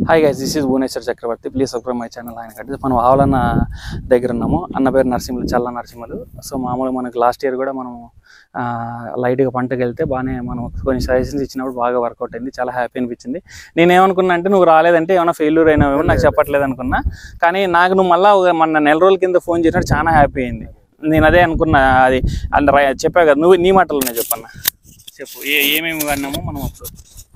Hi guys this is Bhuvaneshwar Chakravarthi please subscribe my channel ఆయన కట్టి మనం ఆవలన్న దగ్గర ఉన్నాము అన్న పేరు నరసింహులు చల్ల నరసింహులు సో మామూలుగా మనకు లాస్ట్ ఇయర్ కూడా మనం ఆ, లైట్గా పంటకు వెళ్తే బాగానే మనం కొన్ని సజెషన్స్ ఇచ్చినప్పుడు బాగా వర్కౌట్ అయింది చాలా హ్యాపీ అనిపించింది నేను ఏమనుకున్నా అంటే నువ్వు రాలేదంటే ఏమైనా ఫెయిల్యూర్ అయినావేమో నాకు చెప్పట్లేదు అనుకున్నా కానీ నాకు నువ్వు మళ్ళీ మన నెల రోజుల కింద ఫోన్ చేసినట్టు చాలా హ్యాపీ అయింది నేను అదే అనుకున్నా అది అంత చెప్పా కదా నువ్వు నీ మాటలోనే చెప్పన్నా చెప్పు ఏ ఏమేమి వాడినామో మనం అప్పుడు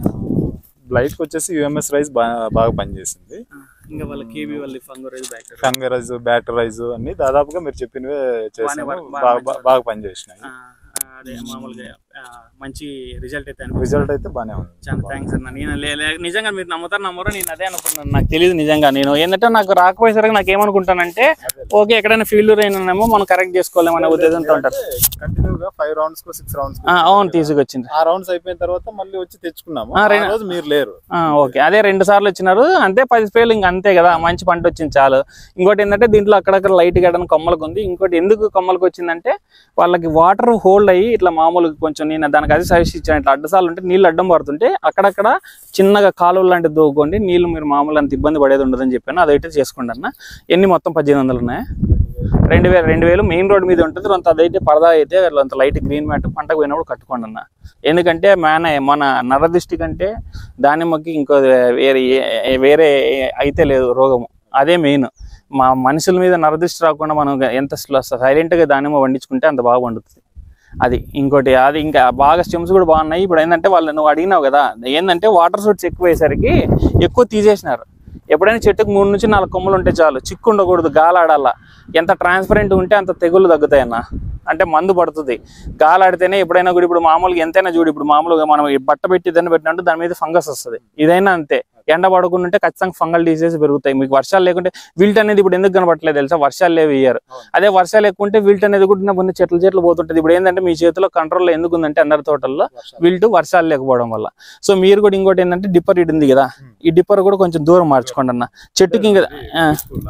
లైట్ వచ్చేసి యుఎంఎస్ రైస్ బాగా బాగా పనిచేసింది ఇంకా వాళ్ళ కేబీ వాళ్ళ ఫంగరైజ్ బ్యాక్టీరియా కంగరైజ్ బ్యాటరైజ్ అన్ని దాదాపుగా మీరు చెప్పినవే చేసాము work- బాగా బాగా మంచి బాగా పనిచేసినాయి అదే మామూలుగా ఆ, మంచి రిజల్ట్ అయితే రిజల్ట్ అయితే బాగానే ఉంది చాలా థ్యాంక్స్ అన్న నేను లే- లే- నిజంగా మీరు నమ్ముతారు నమ్మరో నేను అదే అనుకున్నాను నాకు తెలియదు నిజంగా నేను ఏంటంటే నాకు రాకపోయేసరికి నాకు ఏమనుకుంటానంటే ఓకే ఎక్కడైనా ఫెయిల్యూర్ అయినానేమో మనం కరెక్ట్ చేసుకోలేమనే ఉద్దేశంతో ఉంటారు కంటిన్యూగా ఫైవ్ రౌండ్స్ కు సిక్స్ రౌండ్స్ ఆ, అవును తీసుకొచ్చింది ఆ రౌండ్స్ అయిపోయిన తర్వాత మళ్ళీ వచ్చి తెచ్చుకున్నాము ఆ, ఆ రెండు- రోజు మీరు లేరు ఆ, ఓకే అదే రెండు సార్లు వచ్చినారు అంతే పది స్ప్రేలు ఇంక అంతే కదా మంచి పంట వచ్చింది చాలు ఇంకోటి ఏంటంటే దీంట్లో అక్కడక్కడ లైట్ గడని కొమ్మలకు ఉంది ఇంకోటి ఎందుకు కొమ్మలకు వచ్చిందంటే వాళ్ళకి వాటర్ హోల్డ్ అయ్యి ఇట్లా మామూలుగా కొంచెం నేను దానికి అది సజెస్ట్ ఇచ్చాను ఇట్లా అడ్డసాలు ఉంటే నీళ్ళు అడ్డం పడుతుంటే అక్కడక్కడ చిన్నగా కాలువలు లాంటివి దూకోండి నీళ్ళు మీరు మామూలు అంత ఇబ్బంది పడేది ఉండదని చెప్పాను అదైతే చేసుకోండి అన్న ఎన్ని మొత్తం పద్దెనిమిది వందలు ఉన్నాయి రెండు వేలు రెండు వేలు మెయిన్ రోడ్ మీద ఉంటుంది కొంత అదైతే పరదా అయితే అంత లైట్ గ్రీన్ మ్యాట్ పంటకు పోయినప్పుడు కట్టుకోండి అన్న ఎందుకంటే మన మన నరదృష్టి కంటే దానిమ్మకి ఇంకో వేరే ఏ- వేరే అయితే లేదు రోగము అదే మెయిన్ మా మనుషుల మీద నరదృష్టి రాకుండా మనం ఎంత సైలెంట్గా దానిమ్మ వండించుకుంటే అంత బాగా వండుతుంది అది ఇంకోటి అది ఇంకా బాగా స్టెమ్స్ కూడా బాగున్నాయి ఇప్పుడు ఏంటంటే వాళ్ళు నువ్వు అడిగినావు కదా ఏంటంటే వాటర్ సోర్స్ ఎక్కువ అయ్యేసరికి ఎక్కువ తీసేసినారు ఎప్పుడైనా చెట్టుకు మూడు నుంచి నాలుగు కొమ్మలు ఉంటే చాలు చిక్కు ఉండకూడదు గాలాడాల ఎంత ట్రాన్స్పరెంట్ ఉంటే అంత తెగులు తగ్గుతాయి అన్న అంటే మందు పడుతుంది గాలాడితేనే ఎప్పుడైనా కూడా ఇప్పుడు మామూలుగా ఎంతైనా చూడు ఇప్పుడు మామూలుగా మనం ఈ బట్ట పెట్టి దాన్ని పెట్టినట్టు దాని మీద ఫంగస్ వస్తుంది ఇదైనా అంతే ఎండ పడకుండా ఉంటే ఖచ్చితంగా ఫంగల్ డిసీజ్ పెరుగుతాయి మీకు వర్షాలు లేకుంటే విల్ట్ అనేది ఇప్పుడు ఎందుకు కనబట్టలేదు తెలుసా వర్షాలు లేవు ఇయ్యారు అదే వర్షాలు ఎక్కువ ఉంటే విల్ట్ అనేది కూడా కొన్ని చెట్లు చెట్లు పోతుంటుంది ఇప్పుడు ఏంటంటే మీ చేతిలో కంట్రోల్లో ఎందుకు ఉందంటే అందరి తోటల్లో విల్ట్ వర్షాలు లేకపోవడం వల్ల సో మీరు కూడా ఇంకోటి ఏంటంటే డిప్పర్ ఇటు ఉంది కదా ఈ డిప్పర్ కూడా కొంచెం దూరం మార్చుకోండి అన్న చెట్టుకి ఇంకా ఆ,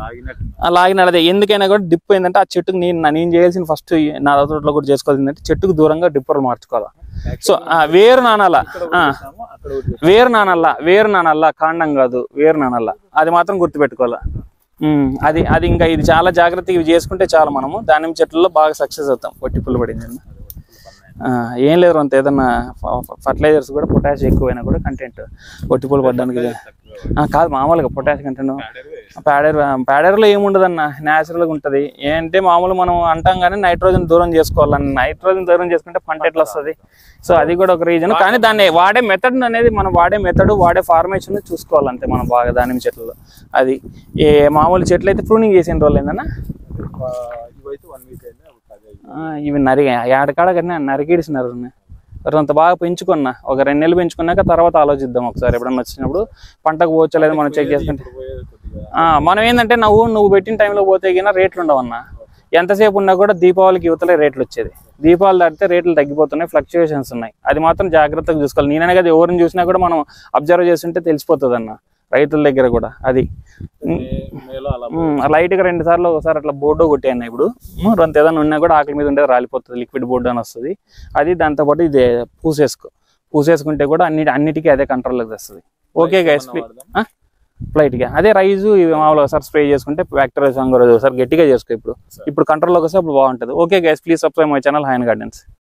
ఆ లాగిన అదే ఎందుకైనా కూడా డిప్ ఏంటంటే ఆ చెట్టుకు నేను నేను చేయాల్సిన ఫస్ట్ నా తోటలో కూడా చేసుకోవాల్సింది ఏంటంటే చెట్టుకు దూరంగా డిప్పర్లు మార్చుకోవాలి సో ఆ, వేరు నానాల ఆ, వేరు నానల్లా వేరు నానల్లా కాండం కాదు వేరు నానల్లా అది మాత్రం గుర్తుపెట్టుకోవాలా ఉమ్, అది అది ఇంకా ఇది చాలా జాగ్రత్తగా ఇవి చేసుకుంటే చాలు మనము దానిమ్మ చెట్లలో బాగా సక్సెస్ అవుతాం పొట్టి పుల్ల పడింది అన్న. ఆ, ఏం లేదు అంత ఏదన్నా ఫర్టిలైజర్స్ కూడా పొటాష్ ఎక్కువైనా కూడా కంటెంట్ పొట్టి పుల్ల పడడానికి ఇది. ఆ, కాదు మామూలుగా పొటాష్ కంటెంట్ ప్యాడర్ ప్యాడర్లో ఏముండదన్న న్యాచురల్గా ఉంటుంది ఏంటంటే మామూలు మనం అంటాం కానీ నైట్రోజన్ దూరం చేసుకోవాలని నైట్రోజన్ దూరం చేసుకుంటే పంట ఎట్లా వస్తుంది సో అది కూడా ఒక రీజన్ కానీ దాన్ని వాడే మెథడ్ అనేది మనం వాడే మెథడ్ వాడే ఫార్మేషన్ చూసుకోవాలంతే మనం బాగా దానిమ్మ చెట్లలో అది ఏ మామూలు చెట్లు అయితే ప్రూనింగ్ చేసిన రోజులు ఏందన్నా ఇవైతే వన్ వీక్ అయితే ఆ, ఇవి నరి ఏడకాడ కన్నా నరికేడిసినారు అంత బాగా పెంచుకున్నా ఒక రెండు నెలలు పెంచుకున్నాక తర్వాత ఆలోచిద్దాం ఒకసారి ఎప్పుడన్నా వచ్చినప్పుడు పంటకు పోవచ్చలేదు మనం చెక్ చేసుకుంటే ఆ, మనం ఏంటంటే నువ్వు నువ్వు పెట్టిన టైంలో పోతే గిన రేట్లు ఉండవన్న ఎంతసేపు ఉన్నా కూడా దీపావళికి యువతలే రేట్లు వచ్చేది దీపావళి దాటితే రేట్లు తగ్గిపోతున్నాయి ఫ్లక్చుయేషన్స్ ఉన్నాయి అది మాత్రం జాగ్రత్తగా చూసుకోవాలి నేననే కదా ఎవరిని చూసినా కూడా మనం అబ్జర్వ్ చేస్తుంటే తెలిసిపోతుంది అన్న రైతుల దగ్గర కూడా అది మేలో అలా ఉమ్, లైట్గా రెండు సార్లు ఒకసారి అట్లా బోర్డు కొట్టాను ఇప్పుడు ఉమ్, రొంత ఏదైనా ఉన్నా కూడా ఆకలి మీద ఉండేది రాలిపోతుంది లిక్విడ్ బోర్డు అని వస్తుంది అది దాంతోపాటు ఇది పూసేసుకో పూసేసుకుంటే కూడా అన్నిటి అన్నిటికీ అదే కంట్రోల్లోకి వస్తుంది ఓకే గైస్ ఫ్లైట్గా అదే రైజు ఇవి మామూలుగా ఒకసారి స్ప్రే చేసుకుంటే బ్యాక్టీరియా సంగరోజు ఒకసారి గట్టిగా చేసుకో ఇప్పుడు ఇప్పుడు కంట్రోల్లోకి వస్తే అప్పుడు బాగుంటుంది okay guys please subscribe my channel హైన్ గార్డెన్స్